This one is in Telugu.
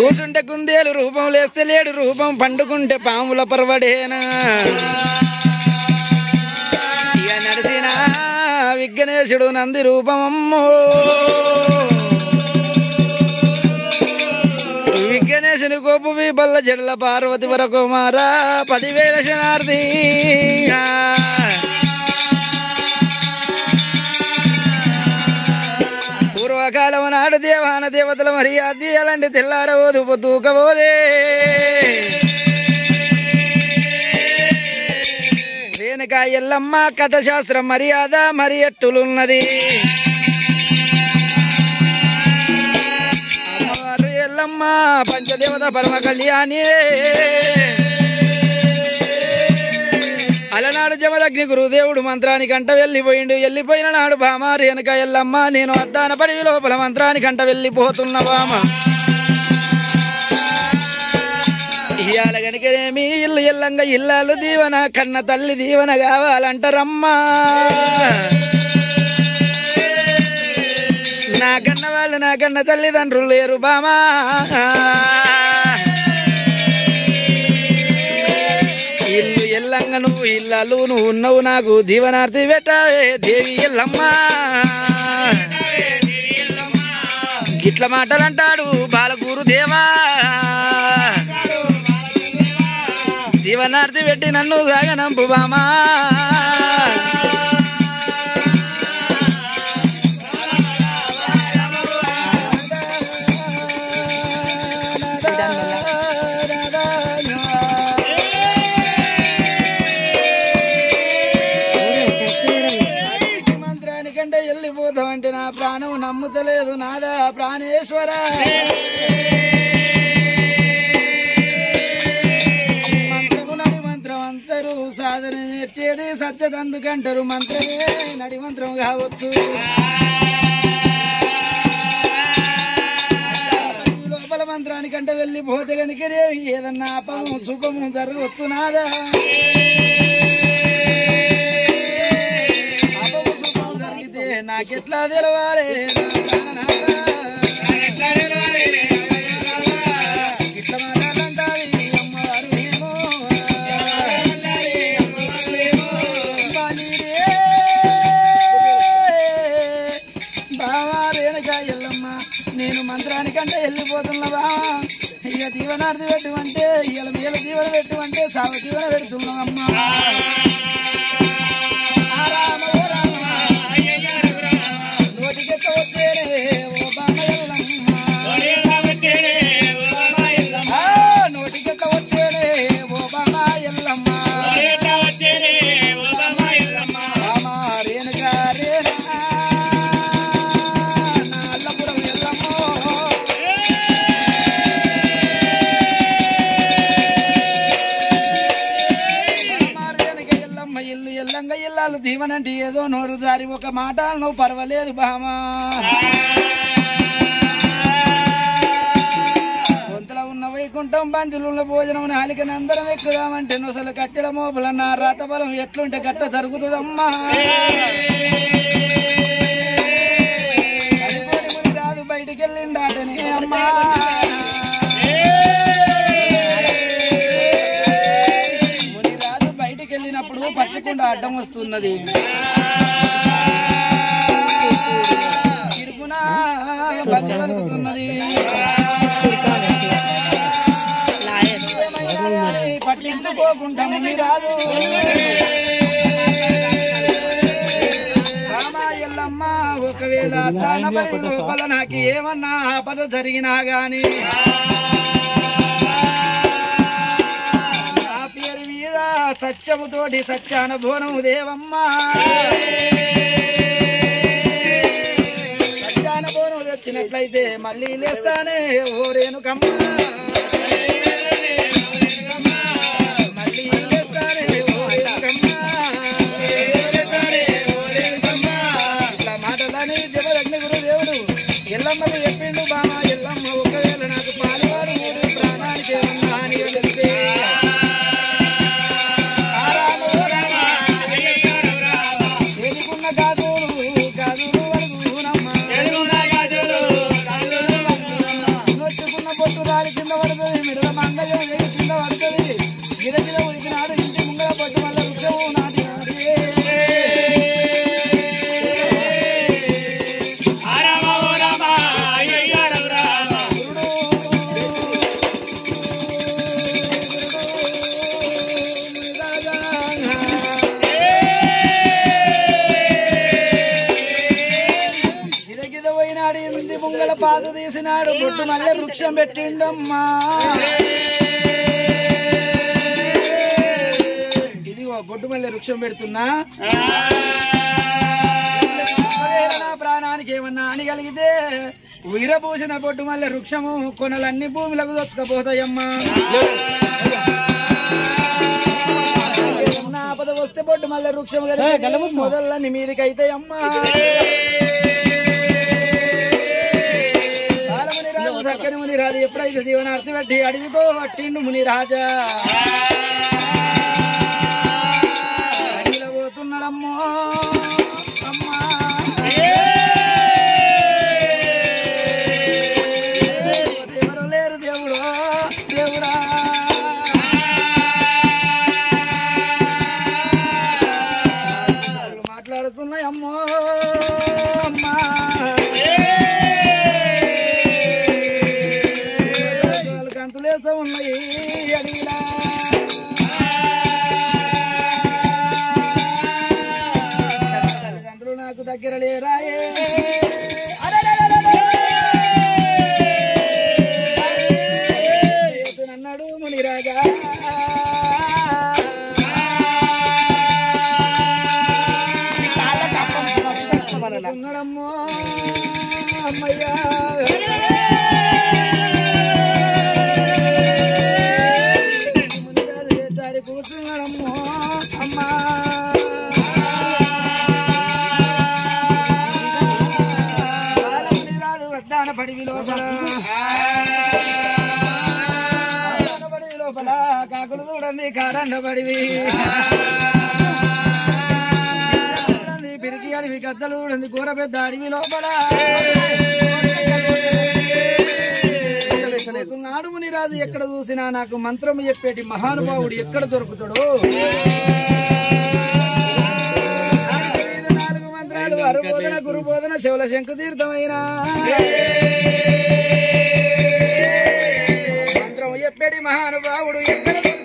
కూసుంటే కుందేలు రూపం లేస్తే లేడు రూపం పండుకుంటే పాముల పర్వడేనా ఇక నడిసిన విఘ్నేశుడు నంది రూపమమ్మో విఘ్నేశుని కోపు బల్ల జడల పార్వతి వరకు మారా పదివేల శనార్థి పూర్వకాలం నాడు దేవాన దేవతల మర్యాద అలాంటి తెల్లారవోదు తూకబోదే రేణుక ఎల్లమ్మ కథ శాస్త్రం మర్యాద మరి ఎట్టులున్నది అమ్మవారు ఎల్లమ్మ పంచదేవత పరమ కళ్యాణి అలనాడు జమదగ్ని గురుదేవుడు మంత్రానికి అంట వెళ్ళిపోయిండు వెళ్ళిపోయిన నాడు బామ రేణుక ఎల్లమ్మ నేను అద్దాన పడి లోపల మంత్రానికి అంట వెళ్ళిపోతున్న బామ ఇయ్యాల గనికనేమి ఇల్లు ఇల్లంగా ఇల్లాలు దీవన కన్న తల్లి దీవన కావాలంటారమ్మా నా కన్న వాళ్ళు నా కన్న తల్లిదండ్రులు లేరు బామా ఇల్లు ఎల్లంగా నువ్వు ఇల్లాలు నువ్వు ఉన్నావు నాకు దీవనార్థి పెట్టావే దేవి ఎల్లమ్మా గిట్ల మాటలంటాడు బాలగూరు దేవా దీవనార్థి పెట్టి నన్ను సాగనంపు బామా మంత్రానికంటే వెళ్ళిపోతామంటే నా ప్రాణం నమ్ముతలేదు నాదా ప్రాణేశ్వర మంత్రము నడి మంత్రం అంటారు సాధన నేర్చేది సత్యదందుకంటారు మంత్రమే నడి మంత్రం కావచ్చు ఈ లోపల మంత్రానికంటే వెళ్ళిపోతే కనుక ఏదన్నా అపము సుఖము జరగవచ్చు నాదా అపము సుఖము జరిగితే నాకెట్లా తెలవాలి నా ప్రాణనాథా. ఇట్లా మాట్లాడంటాది అమ్మవారు ఏమో. బాలిరే. బావా రేణుక ఎల్లమ్మ నేను మంత్రానికంటే వెళ్ళిపోతున్నా బావా ఇక దీవనార్థి పెట్టమంటే ఇవాళ మేల దీవెన పెట్టమంటే సావ దీవెన పెడుతున్నామమ్మా ఆ రామ ఓ రామ. నోటికెక్క వచ్చేనే ఓ బామ ఎల్లమ్మ ఆ, నోటికెక్క వచ్చేనే ఓ బామ ఎల్లమ్మ బామ రేణుక రేణుక నా అల్లపురం ఎల్లమ్మో బామారేనక ఎల్లమ్మ ఇల్లు ఎల్లంగ ఇల్లాలు దీవనంటే ఏదో నోరు జారి ఒక మాట నువ్వు పర్వాలేదు బామా కొంతలో ఉన్న వైకుంఠం బంధులు ఉన్న భోజనం నాలికని అందరం ఎక్కుదామంటే నొసలు కట్టెల మోపుల నా రాత బలం ఎట్లుంటే గట్ట జరుగుతుందమ్మా అనుకోని ముని రాదు బయటికి వెళ్ళిండాటనే అమ్మా ముని రాదు బయటికి వెళ్ళినప్పుడు పచ్చకుండా అడ్డం వస్తున్నది ఇరుకున బలి పలుకుతున్నది పట్టించుకోకుండా ముని రాదు రామ ఎల్లమ్మ ఒకవేళ తానబడి లోపల నాకు ఏమన్నా ఆపద జరిగినా గాని నా పేరు మీద సత్యముతోటి సత్యానుభవనము దేవమ్మ సత్యానుభవనం తెచ్చినట్లయితే మళ్ళీ లేస్తానే ఓరేనుకమ్మ మళ్ళీ లేస్తానే ఓరేనుకమ్మ ఇట్లా మాటలని జగదగ్ని గురుదేవుడు ఎల్లమ్మకు చెప్పిండు బామా ఎల్లమ్మ ఒకవేళ నాకు పాలువాడు మూడు ప్రాణానికి ఏమన్నా హాని కలిగితే ఆ రామ ఓ రామ, వెనుకున్న గాజులు, గాజులు వలుగునమ్మ. నొచ్చుకున్న బొట్టు తాడి కింద పడుతుంది మిడల మంగళం వేడి కింద పడుతుంది గిరగిర ఉడికినాడు ఇంటి ముంగల పట్టు వల్ల వృక్షము నాటి గిద పోయినాడు ఇంటి ముంగల పాదు తీసినాడు బొట్టు మళ్ళీ వృక్షం పెట్టిండమ్మా ఇదిగో బొట్టు మళ్ళీ వృక్షం పెడుతున్నా ఒకవేళ నా ప్రాణానికి ఏమన్నా అని కలిగితే ఉయిరపోసిన బొట్టు మళ్ళీ వృక్షము కొనలన్నీ భూములకు దొచ్చుకపోతాయమ్మా ఏమన్నా ఆపద వస్తే బొట్టు మళ్ళీ వృక్షం కలిగి మొదలని మీదికైతే అమ్మా బాలముని రాజు చక్కని ముని రాజు ఎప్పుడైతే దీవనార్తి పెట్టి అడవితో పట్టిండు ముని రాజా అడవిలో పోతున్నాడమ్మో అమ్మా ఎవరు లేరు దేవుడు దేవుడా మాట్లాడుతున్నాయి అమ్మో అమ్మా కంతులేస ఉన్నాయి అడిగిలా తల్లిదండ్రులు నాకు దగ్గర లేరాయే అన్నాడు మునిరాజా ఉన్నాడమ్మో అమ్మయ్యా మునిరాజు వేటారి కూర్చున్నాడమ్మో అమ్మా మునిరాజు వద్దాన పడివి లోపల వద్దాన పడివి లోపల కాకులు చూడండి కారండ పడివి చూడండి పిరికి అడివి గద్దలు చూడండి కూర పెద్ద అడవి లోపల నాడు మునిరాజు ఎక్కడ చూసినా నాకు మంత్రం చెప్పేటి మహానుభావుడు ఎక్కడ దొరుకుతాడు నాలుగు మీద నాలుగు మంత్రాలు అరుబోధన గురుబోధన శివుల శంకు తీర్థమైన మంత్రం చెప్పేటి మహానుభావుడు ఎక్కడ దొరుకుతాడు?